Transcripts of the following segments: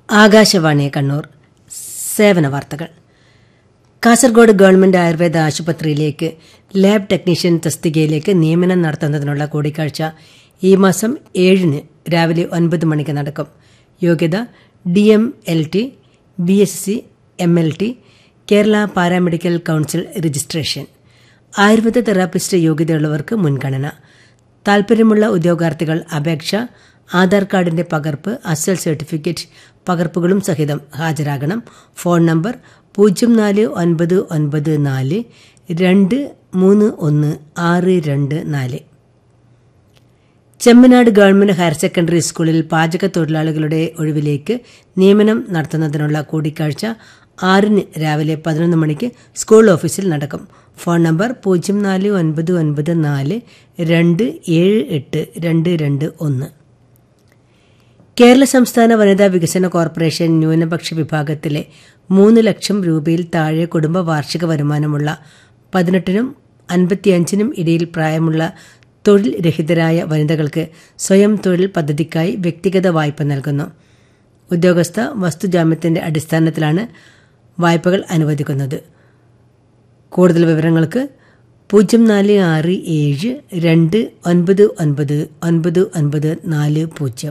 ആകാശവാണി കണ്ണൂർ സേവന വാർത്തകൾ കാസർഗോഡ് ഗവൺമെന്റ് ആയുർവേദ ആശുപത്രിയിലേക്ക് ലാബ് ടെക്നീഷ്യൻ തസ്തികയിലേക്ക് നിയമനം നടത്തുന്നതിനുള്ള കൂടിക്കാഴ്ച ഈ മാസം ഏഴിന് രാവിലെ ഒൻപത് മണിക്ക് നടക്കും യോഗ്യത D M L T B S C M L T Kerala paramedical council registration Ayurveda therapist യോഗ്യതയുള്ളവർക്ക് മുൻഗണന താൽപര്യമുള്ള ഉദ്യോഗാർത്ഥികൾ അപേക്ഷ ആധാർ കാർഡിന്റെ പകർപ്പ് അസൽ സർട്ടിഫിക്കറ്റ് പകർപ്പുകളും സഹിതം ഹാജരാകണം ഫോൺ നമ്പർ പൂജ്യം നാല് ഒൻപത് ഒൻപത് നാല് രണ്ട് മൂന്ന് ഒന്ന് ആറ് രണ്ട് നാല് ചെമ്മനാട് ഗവൺമെന്റ് ഹയർ സെക്കൻഡറി സ്കൂളിൽ പാചക തൊഴിലാളികളുടെ ഒഴിവിലേക്ക് നിയമനം നടത്തുന്നതിനുള്ള കൂടിക്കാഴ്ച ആറിന് രാവിലെ പതിനൊന്ന് മണിക്ക് സ്കൂൾ ഓഫീസിൽ നടക്കും ഫോൺ നമ്പർ പൂജ്യം നാല് ഒൻപത് ഒൻപത് നാല് രണ്ട് ഏഴ് എട്ട് രണ്ട് രണ്ട് ഒന്ന് കേരള സംസ്ഥാന വനിതാ വികസന കോർപ്പറേഷൻ ന്യൂനപക്ഷ വിഭാഗത്തിലെ മൂന്ന് ലക്ഷം രൂപയിൽ താഴെ കുടുംബ വാർഷിക വരുമാനമുള്ള പതിനെട്ടിനും അൻപത്തിയഞ്ചിനും ഇടയിൽ പ്രായമുള്ള തൊഴിൽ രഹിതരായ വനിതകൾക്ക് സ്വയം തൊഴിൽ പദ്ധതിക്കായി വ്യക്തിഗത വായ്പ നൽകുന്നു ഉദ്യോഗസ്ഥ വസ്തുജാമ്യത്തിന്റെ അടിസ്ഥാനത്തിലാണ് വായ്പകൾ അനുവദിക്കുന്നത് കൂടുതൽ വിവരങ്ങൾക്ക് പൂജ്യം നാല് ആറ് ഏഴ് രണ്ട് ഒൻപത് ഒൻപത് ഒൻപത് ഒൻപത് നാല് പൂജ്യം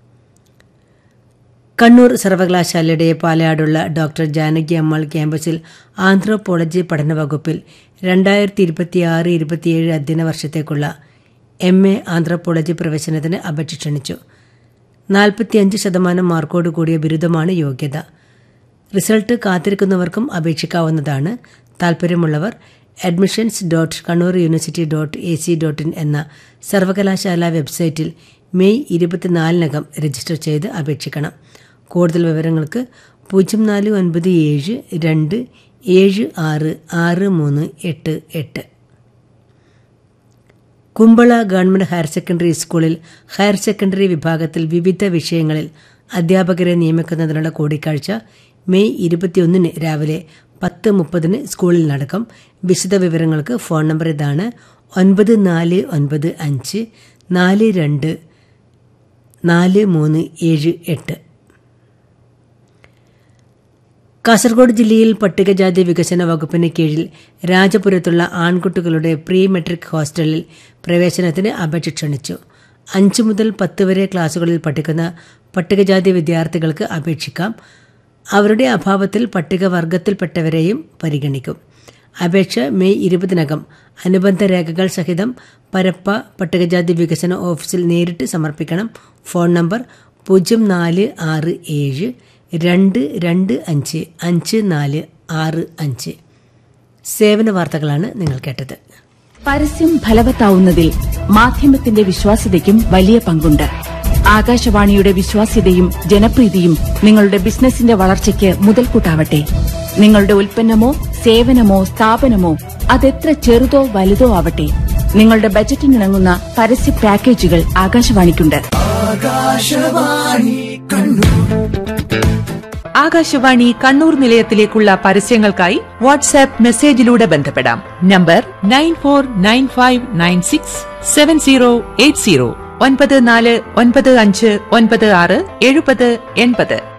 കണ്ണൂർ സർവകലാശാലയുടെ പാലയാടുള്ള ഡോക്ടർ ജാനകി അമ്മാൾ ക്യാമ്പസിൽ ആന്ത്രോപോളജി പഠന വകുപ്പിൽ രണ്ടായിരത്തി ഇരുപത്തിയാറ് ഇരുപത്തിയേഴ് അധ്യയന വർഷത്തേക്കുള്ള എം എ ആന്ത്രോപോളജി പ്രവേശനത്തിന് അപേക്ഷ ക്ഷണിച്ചു നാൽപ്പത്തിയഞ്ച് ശതമാനം മാർക്കോട് കൂടിയ ബിരുദമാണ് യോഗ്യത റിസൾട്ട് കാത്തിരിക്കുന്നവർക്കും അപേക്ഷിക്കാവുന്നതാണ് താൽപര്യമുള്ളവർ admissions dot Kannur university dot A C dot in എന്ന സർവകലാശാല വെബ്സൈറ്റിൽ മെയ് ഇരുപത്തിനാലിനകം രജിസ്റ്റർ ചെയ്ത് അപേക്ഷിക്കണം കൂടുതൽ വിവരങ്ങൾക്ക് പൂജ്യം നാല് ഒൻപത് ഏഴ് രണ്ട് ഏഴ് ആറ് ആറ് മൂന്ന് എട്ട് എട്ട് കുമ്പള ഗവൺമെന്റ് ഹയർ സെക്കൻഡറി സ്കൂളിൽ ഹയർ സെക്കൻഡറി വിഭാഗത്തിൽ വിവിധ വിഷയങ്ങളിൽ അധ്യാപകരെ നിയമിക്കുന്നതിനുള്ള കൂടിക്കാഴ്ച മെയ് ഇരുപത്തിയൊന്നിന് രാവിലെ പത്ത് മുപ്പതിന് സ്കൂളിൽ നടക്കും വിശദ വിവരങ്ങൾക്ക് ഫോൺ നമ്പർ ഇതാണ് ഒൻപത് നാല് ഒൻപത് അഞ്ച് നാല് രണ്ട് നാല് മൂന്ന് ഏഴ് എട്ട് കാസർഗോഡ് ജില്ലയിൽ പട്ടികജാതി വികസന വകുപ്പിന് കീഴിൽ രാജപുരത്തുള്ള ആൺകുട്ടികളുടെ പ്രീ മെട്രിക് ഹോസ്റ്റലിൽ പ്രവേശനത്തിന് അപേക്ഷ ക്ഷണിച്ചു അഞ്ചു മുതൽ പത്ത് വരെ ക്ലാസുകളിൽ പഠിക്കുന്ന പട്ടികജാതി വിദ്യാർത്ഥികൾക്ക് അപേക്ഷിക്കാം അവരുടെ അഭാവത്തിൽ പട്ടികവർഗത്തിൽപ്പെട്ടവരെയും പരിഗണിക്കും അപേക്ഷ മെയ് ഇരുപതിനകം അനുബന്ധ രേഖകൾ സഹിതം പരപ്പ പട്ടികജാതി വികസന ഓഫീസിൽ നേരിട്ട് സമർപ്പിക്കണം ഫോൺ നമ്പർ പൂജ്യം നാല് ആറ് ഏഴ് രണ്ട് രണ്ട് അഞ്ച് അഞ്ച് നാല് ആറ് അഞ്ച് സേവന വാർത്തകളാണ് നിങ്ങൾ കേട്ടത് പരസ്യം ഫലവത്താവുന്നതിൽ മാധ്യമത്തിന്റെ വിശ്വാസ്യതയ്ക്കും വലിയ പങ്കുണ്ട് ആകാശവാണിയുടെ വിശ്വാസ്യതയും ജനപ്രീതിയും നിങ്ങളുടെ ബിസിനസിന്റെ വളർച്ചയ്ക്ക് മുതൽക്കൂട്ടാവട്ടെ നിങ്ങളുടെ ഉൽപ്പന്നമോ സേവനമോ സ്ഥാപനമോ അതെത്ര ചെറുതോ വലുതോ ആവട്ടെ നിങ്ങളുടെ ബജറ്റിനിണങ്ങുന്ന പരസ്യ പാക്കേജുകൾ ആകാശവാണിക്കുണ്ട് ആകാശവാണി കണ്ണൂർ നിലയത്തിലേക്കുള്ള പരസ്യങ്ങൾക്കായി വാട്സാപ്പ് മെസ്സേജിലൂടെ ബന്ധപ്പെടാം number nine four nine five nine six seven zero eight zero ഒൻപത് നാല് ഒൻപത് അഞ്ച് ഒൻപത് ആറ് എഴുപത് എൺപത്